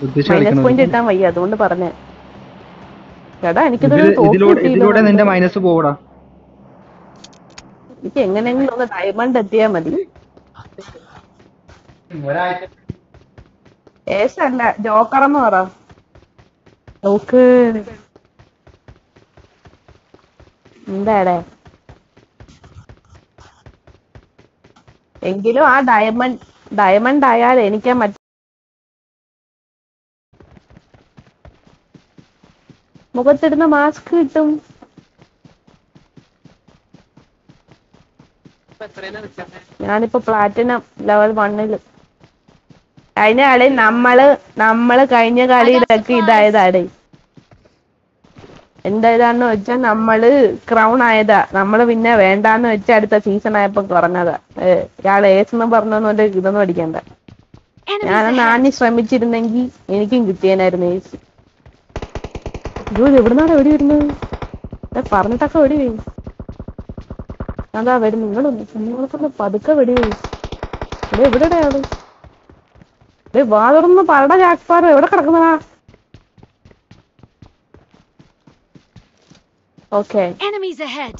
ഉദ്ദേശിച്ച് minus കളിക്കണത് point ഇട്ടാൻ വയ്യ അതുകൊണ്ട് പറഞ്ഞ എടാ എനിക്കിത് ഇതില്- തോക്ക് ഇതിലൂടെ കിട്ടിയില്ല ഇതിലൂടെ നിന്റെ മൈനസ് പോവടാ എനിക്ക് എങ്ങനെയെങ്കിലും ഒന്ന് ഡയമണ്ട് എത്തിയാ മതി ഏസ് അല്ല ജോക്കർ എന്ന് പറ നോക്ക് എന്താടേ എങ്കിലും ആ ഡയമണ്ട് ഡയമണ്ട് ആയാൽ എനിക്ക് മറ്റ മുഖത്തിടുന്ന മാസ്ക് കിട്ടും ഞാനിപ്പോ പ്ലാറ്റിനം ലെവൽ വണ്ണില് കഴിഞ്ഞ കളി നമ്മള് നമ്മള് കഴിഞ്ഞ കളിയിലൊക്കെ ഇതായതാടേ എന്തായതാന്ന് വെച്ചാ നമ്മള് ക്രൗൺ ആയതാ നമ്മള് പിന്നെ വേണ്ടാന്ന് വെച്ച അടുത്ത സീസൺ ആയപ്പോ കുറഞ്ഞതാ ഏ, ഇയാള് ഏസ് എന്ന് പറഞ്ഞോണ്ട് ഇതൊന്നും അടിക്കണ്ട Enemies ഞാനന്ന് ahead! ആഞ്ഞ് ശ്രമിച്ചിരുന്നെങ്കിൽ എനിക്കും കിട്ടിയേനായിരുന്നു ഏസ് അയ്യോ ഇത് എവിടുന്നാണ് വെടി വരുന്നത് ദേ പറഞ്ഞിട്ടൊക്കെ വെടി വരും അതാ വരും നിങ്ങളൊന്ന് നിങ്ങൾക്കൊന്ന് പതുക്കെ വെടി വരും ഇവിടെ എവിടെയാ ആള് ദേ വാ തുറന്ന് പറട ജാക്പാറ് എവിടെ കിടക്കുന്നതാ ഓക്കെ Enemies ahead!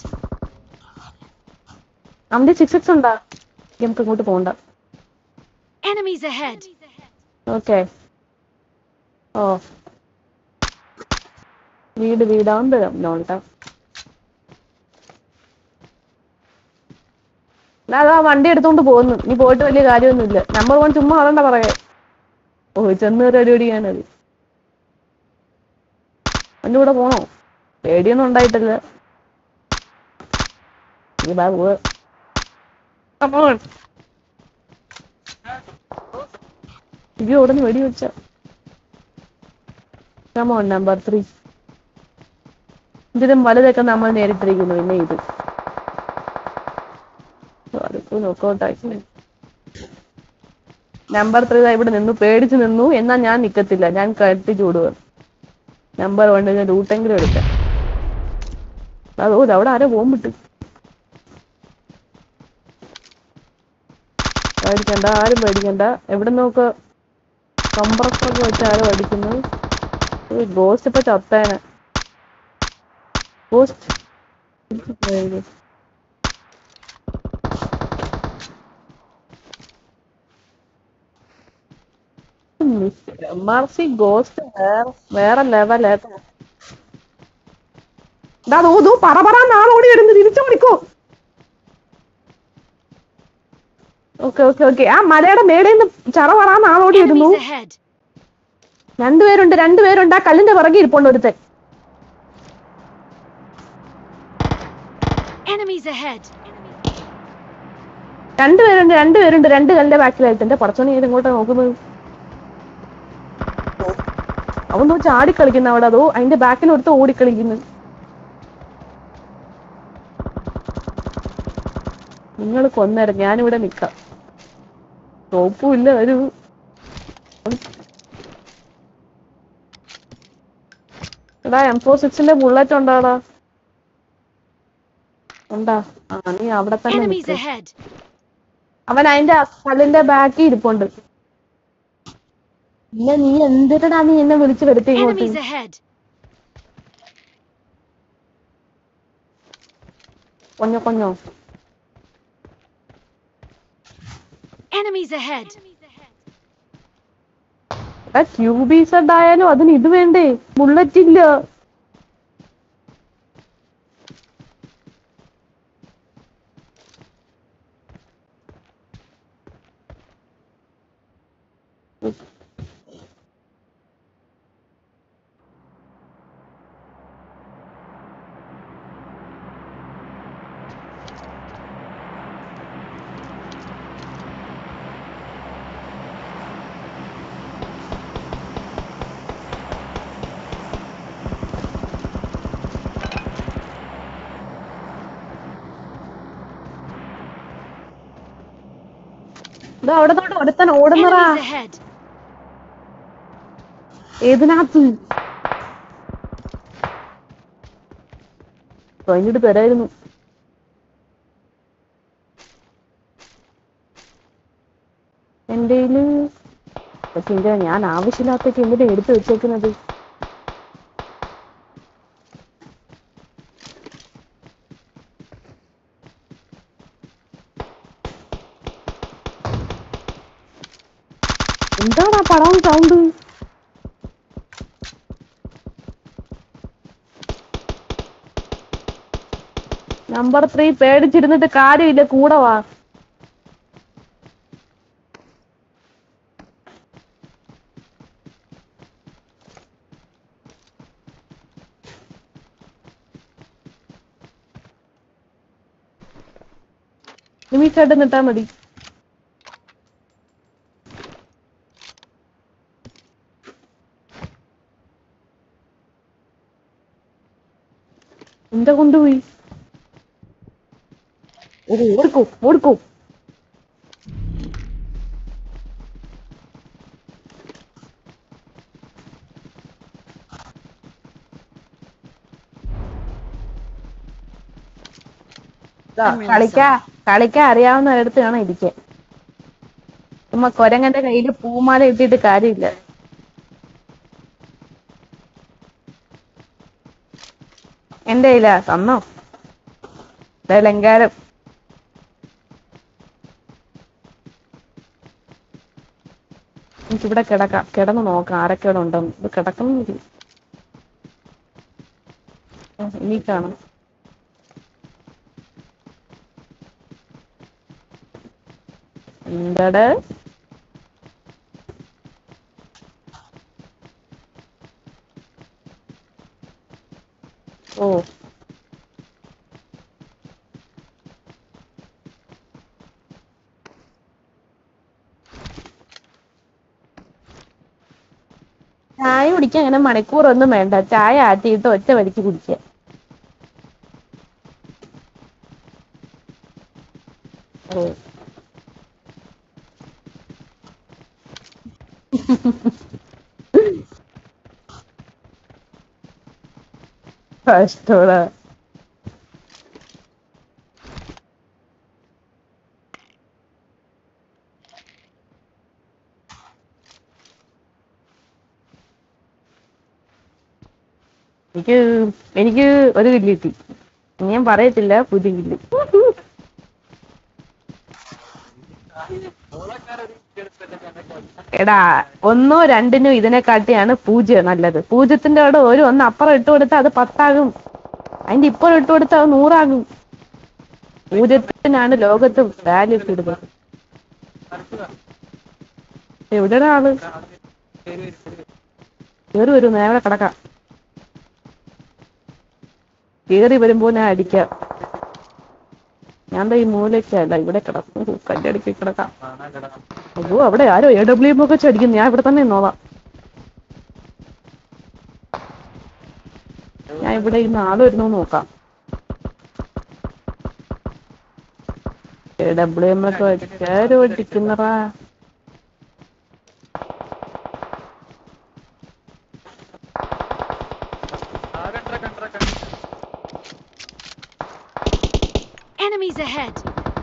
അവന്റെ സിക്സ് സിക്സ് ഉണ്ടാ നമുക്ക് ഇങ്ങോട്ട് പോകണ്ട Enemies ahead! ഓക്കെ ഓ വീട് വീടാകുമ്പോഴാ നോട്ടാ അതാ വണ്ടി എടുത്തോണ്ട് പോകുന്നു നീ പോയിട്ട് വലിയ കാര്യമൊന്നുമില്ല നമ്പർ വൺ ചുമ്മാ അതണ്ട പറയേ ഓ ചെന്ന് ഒരു അടി അടിക്കാനത് അവന്റെ കൂടെ പോണോ പേടിയൊന്നും ഉണ്ടായിട്ടില്ല നീ ബാ പോവാ Come on. ഇത് ഉടനെ വെടി വെച്ച കമോൺ നമ്പർ ത്രീ ഇതിലും വലുതൊക്കെ നമ്മൾ നേരിട്ടിരിക്കുന്നു പിന്നെ ഇത് നോക്കൗട്ടാക്കി നമ്പർ ത്രീ ഇവിടെ നിന്നു പേടിച്ച് നിന്നു എന്നാ ഞാൻ നിക്കത്തില്ല ഞാൻ കത്തി ചൂടുക നമ്പർ വണ്ണിന് റൂട്ടെങ്കിലും എടുക്കാം അതോ ഇത് അവിടെ ആരോ ബോംബിട്ട് പേടിക്കണ്ട ആരും പേടിക്കണ്ട എവിടെ നോക്ക കംപ്രസറൊക്കെ വെച്ച് ആരോ അടിക്കുന്നു ഗോസ്റ്റ് ഇപ്പൊ ചത്തേനെ ghost M R C ghost വേറെ വേറെ ലെവലേട്ടാ ഇതാ ദൂ ദൂ പറ പറ നാളോടി വരുന്നു തിരിച്ചു വിളിക്കൂ ഓക്കെ ഓക്കെ ഓക്കെ ആ മലയുടെ മേടെ നിന്ന് ചറ പറ നാളോടി വരുന്നു Enemies ahead! രണ്ടുപേരുണ്ട് രണ്ടുപേരുണ്ട് ആ കല്ലിന്റെ പിറകെ ഇരിപ്പുണ്ട് ഒരുത്തൻ Enemies ahead! രണ്ടുപേരുണ്ട് രണ്ടുപേരുണ്ട് രണ്ട് കല്ലിന്റെ ബാക്കിലായിട്ട് എന്റെ പടച്ചോണി ഏത് ഇങ്ങോട്ടാ നോക്കുന്നത് അവൻ നോ ചാടി കളിക്കുന്ന അവിടെ അതോ അതിന്റെ ബാക്കിൽ ഒരുത്ത ഓടിക്കളിക്കുന്നു നിങ്ങൾ കൊന്നേരം ഞാനിവിടെ നിക്കാം സോപ്പും ഇല്ല ഒരു എടാ എം ഫോർ സിക്സിന്റെ ബുള്ളറ്റ് ഉണ്ടാടാ ഉണ്ടാ ആ നീ അവിടെ തന്നെ Enemies നിക്ക്. ahead! അവൻ അതിന്റെ കല്ലിന്റെ ബാക്കി ഇരിപ്പുണ്ട് പിന്നെ നീ എന്തിട്ടാ നീ എന്നെ വിളിച്ചു വരുത്തി ഇങ്ങോട്ട് Enemies ahead! കൊഞ്ഞോ കൊഞ്ഞോ Enemies ahead! എടാ ക്യൂബി സെഡ് ആയാലും അതിന് ഇത് വേണ്ടേ ബുള്ളറ്റ് ഇല്ല ഇതാ അവിടെ തൊട്ട് ഒരുത്തൻ ഓടുന്നറാ Enemies ahead! ഏതിനകത്ത് കഴിഞ്ഞിട്ട് തരായിരുന്നു എന്റെ എന്തിനാ ഞാൻ ആവശ്യമില്ലാത്തൊക്കെ എന്തിനാ എടുത്തു വെച്ചേക്കുന്നത് എന്താണ് ആ പടം സൗണ്ട് നമ്പർ ത്രീ പേടിച്ചിരുന്നിട്ട് കാര്യമില്ല കൂടെ വാ നിമിഷമായിട്ട് നിട്ടാ മതി എന്താ കൊണ്ടുപോയി ഓ ഓടിക്കോ ഓടിക്കോ ദാ, I'm really കളിക്കാ കളിക്കാൻ അറിയാവുന്നവരടുത്ത് വേണം ഇരിക്കാൻ ചുമ്മാ കൊരങ്ങന്റെ കയ്യില് പൂമാല ഇട്ടിട്ട് കാര്യമില്ല എന്റെ കയ്യിലാ തന്നോ ദേ ലങ്കാരം എനിക്കിവിടെ കിടക്കാം കിടന്ന് നോക്കാം ആരൊക്കെ ഇവിടെ ഉണ്ടെന്ന് ഇത് കിടക്കുന്നില്ല ആ, ഇനി കാണാം എന്താട് ഓ ചായ കുടിക്കാൻ അങ്ങനെ മണിക്കൂറൊന്നും വേണ്ട ചായ ആറ്റിയിട്ട് ഒറ്റ വലിക്ക് കുടിക്കുക ഓ കഷ്ടോടാ എനിക്ക് എനിക്ക് ഒരു കില്ല് കിട്ടി ഇനി ഞാൻ പറയത്തില്ല പുതിയ കില്ല് എടാ ഒന്നോ രണ്ടിനോ ഇതിനെക്കാട്ടിയാണ് പൂജ്യം നല്ലത് പൂജ്യത്തിന്റെ അവിടെ ഒരു ഒന്ന് അപ്പുറം ഇട്ട് കൊടുത്താൽ അത് പത്താകും അതിന്റെ ഇപ്പുറം ഇട്ട് കൊടുത്താൽ അത് നൂറാകും പൂജ്യത്തിനാണ് ലോകത്ത് വാല്യൂ കൂടുതൽ എവിടെയാണ് ആള് കേറി വരും നേരെ കിടക്കാം കേറി വരുമ്പോ ഞാൻ അടിക്കാം ഞാൻ ദാ ഈ മൂലയ്ക്കല്ല ഇവിടെ കിടക്കും കല്ലടിക്ക് കിടക്കാം അയ്യോ അവിടെ ആരോ എ ഡബ്ല്യു എം ഒക്കെ ചടിക്കുന്നു ഞാൻ ഇവിടെ തന്നെ നോവാം ഞാൻ ഇവിടെ ഇന്ന് ആള് വരുന്നു നോക്കാം എ ഡബ്ല്യു എം ഒക്കെ ആരോ അടിക്കുന്നറാ Enemies ahead!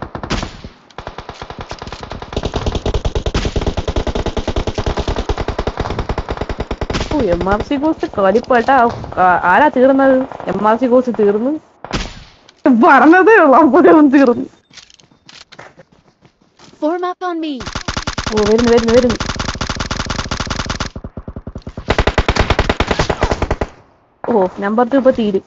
M R C കോഴ്സ് കളിപ്പേട്ടാ ആരാ തീർന്നത് എം ആർ സി കോഴ്സ് തീർന്നു പറഞ്ഞതേ ഉള്ളൂ അപ്പോഴും തീർന്നു Form up on me! ഓ വരുന്നു വരുന്നു വരുന്നു ഓ നമ്പർ ടു ഇപ്പൊ തീരും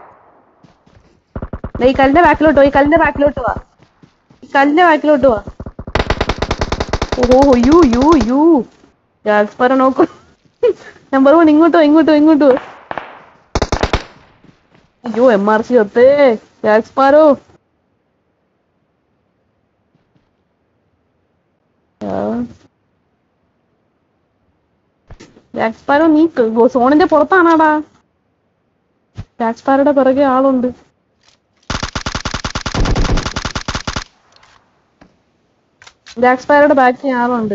ദേ ഈ കല്ലിന്റെ ബാക്കിലോട്ട് വാ ഈ കല്ലിന്റെ ബാക്കിലോട്ട് വാ ഈ കല്ലിന്റെ ബാക്കിലോട്ട് വാ ഓ യു യു യു ജാസ്പറ നോക്കൂ നമ്പർ വൺ ഇങ്ങോട്ടോ ഇങ്ങോട്ടോ ഇങ്ങോട്ടോ അയ്യോ എം ആർ സി ഒത്തേ ജാസ്പാരോ ജാക്സ്പാരോ നീ ക- സോണിന്റെ പുറത്താണാടാ ജാക്സ്പാരയുടെ പിറകെ ആളുണ്ട് ജാക്സ്പാരയുടെ ബാക്കി ആളുണ്ട്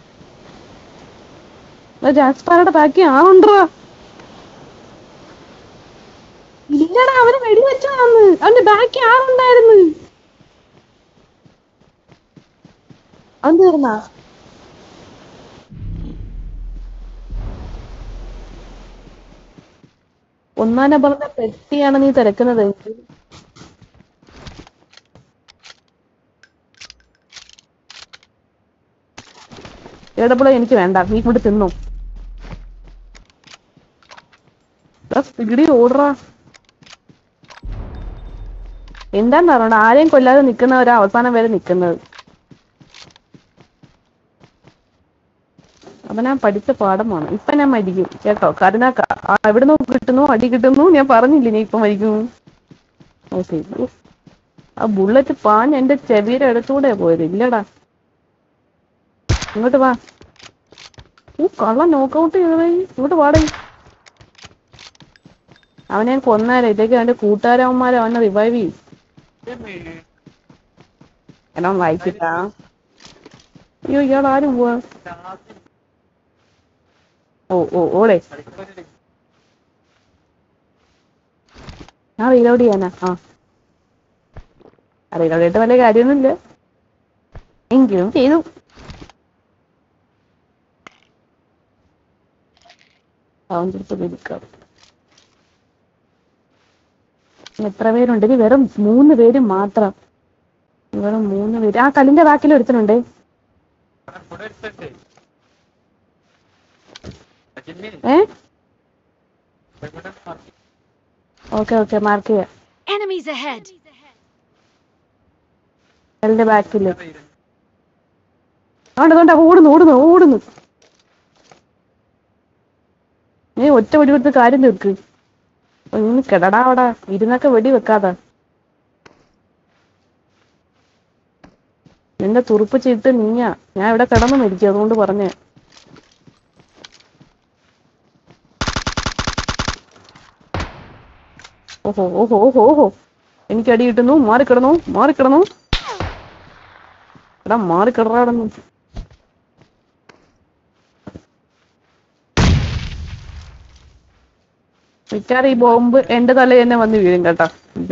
എടാ, ജാക്സ്പാരയുടെ ബാക്കി ആളുണ്ടോ ഇല്ലടാ അവന് വെടിവെച്ചാന്ന് അവന്റെ ബാക്കി ആളുണ്ടായിരുന്നു അവൻ തീർന്നാ ഒന്നാം നമ്പറിന്റെ പെട്ടിയാണ് നീ തിരക്കുന്നത് ഏടപ്പോഴും എനിക്ക് വേണ്ട നീ കൊണ്ട് തിന്നു സ്പീഡി ഓടറാ എന്താന്ന് പറഞ്ഞ ആരെയും കൊല്ലാതെ നിൽക്കുന്നവരാ അവസാനം വരെ നിൽക്കുന്നത് അപ്പൊ ഞാൻ പഠിച്ച പാഠമാണ് ഇപ്പൊ ഞാൻ മരിക്കും കേട്ടോ കരുനാക്ക ആ, എവിടുന്ന് കിട്ടുന്നു അടി കിട്ടുന്നു ഞാൻ പറഞ്ഞില്ലേ നീ ഇപ്പൊ മരിക്കും ഓ ശരി ഉഫ്. ആ ബുള്ളറ്റ് പാഞ്ഞ് എന്റെ ചെവിയുടെ അടുത്തൂടെ പോയത് ഇല്ലടാ ഇങ്ങോട്ട് വാ ഓ കള്ള നോക്കൗട്ട് ചെയ്തേ ഇങ്ങോട്ട് പാടേ അവനെ ഞാൻ കൊന്നാലേ ഇതൊക്കെ അവന്റെ കൂട്ടുകാരന്മാരെ അവനെ റിവൈവ് ചെയ്യും എടാ വായിച്ചിട്ടാ അയ്യോ ഇയാൾ ആരും പോവാ ഓ ഓ ഓടെ ആ റീലോഡ് ചെയ്യാനാ ആ റീലോഡ് ചെയ്തിട്ട് വല്ല കാര്യമൊന്നുമില്ല എങ്കിലും ചെയ്തു അവൻ ചിലപ്പോ വിളിക്കാം എത്ര പേരുണ്ട് ഇനി വെറും മൂന്ന് പേര് മാത്രം വെറും മൂന്ന് പേര് ആ കല്ലിന്റെ ബാക്കിൽ ഒരുത്തനുണ്ടേ ഏ ഓക്കെ ഓക്കെ മാർക്ക് ചെയ്യാം Enemies ahead! കല്ലിന്റെ ബാക്കില് അതുകൊണ്ട് അതുകൊണ്ട് ഓടുന്നു ഓടുന്നു ഓടുന്നു നീ ഒറ്റ വെടി കൊടുത്ത് കാര്യം തീർക്ക് ഇങ്ങനെ കിടടാ അവിടെ ഇരുന്നൊക്കെ വെടി വെക്കാതെ നിന്റെ തുറുപ്പ് ചീട്ട് നീയാ ഞാൻ ഇവിടെ കിടന്നു മരിക്കും അതുകൊണ്ട് പറഞ്ഞേ ഓഹോ ഓഹോ ഓഹോ ഓഹോ എനിക്ക് അടി കിട്ടുന്നു മാറിക്കിടന്നു മാറിക്കിടന്നു എടാ മാറിക്കിടറാടെന്ന് മിക്കാറ് ഈ ബോംബ് എന്റെ തല തന്നെ വന്ന് വീഴും കേട്ടാ ഇല്ല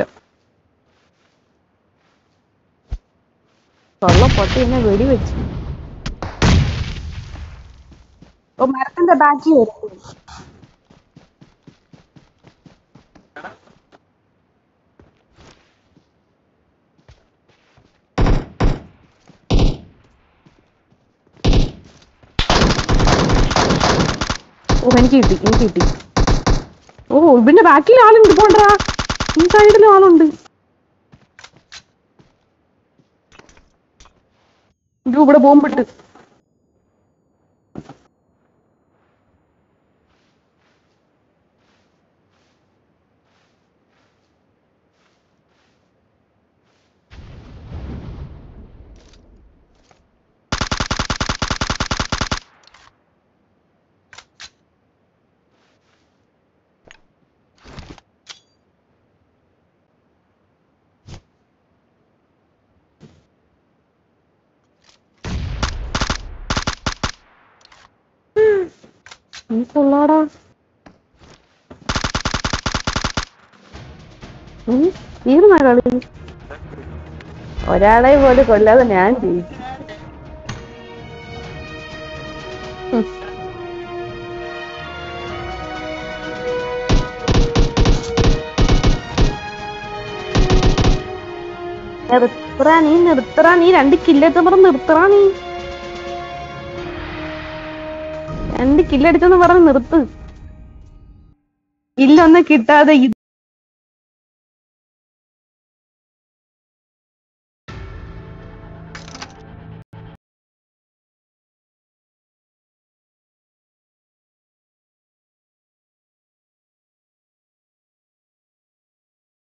കൊള്ള പൊട്ടി എന്നെ വെടിവെച്ചു ഓ മരത്തിന്റെ ബാക്കി വരും ഓ എനിക്ക് കിട്ടി എനിക്ക് കിട്ടി ഓ ഇവന്റെ ബാക്കിൽ ആളുണ്ട് പോണ്ടാ ഈ സൈഡിലും ആളുണ്ട് ഇത് ഇവിടെ ബോംബിട്ട് നീ കൊള്ളാടാ ഉം, തീർന്നാ കളി ഒരാളെ പോലും കൊല്ലാതെ ഞാൻ ജയിച്ചു ഉം. നിർത്തറാ നീ നിർത്തറാ നീ രണ്ട് കില്ലെടുത്ത് പറഞ്ഞ് നിർത്തറാ നീ രണ്ട് കില്ലടിച്ചെന്ന് പറഞ്ഞ് നിർത്ത് കില്ലൊന്നും കിട്ടാതെ ഇത്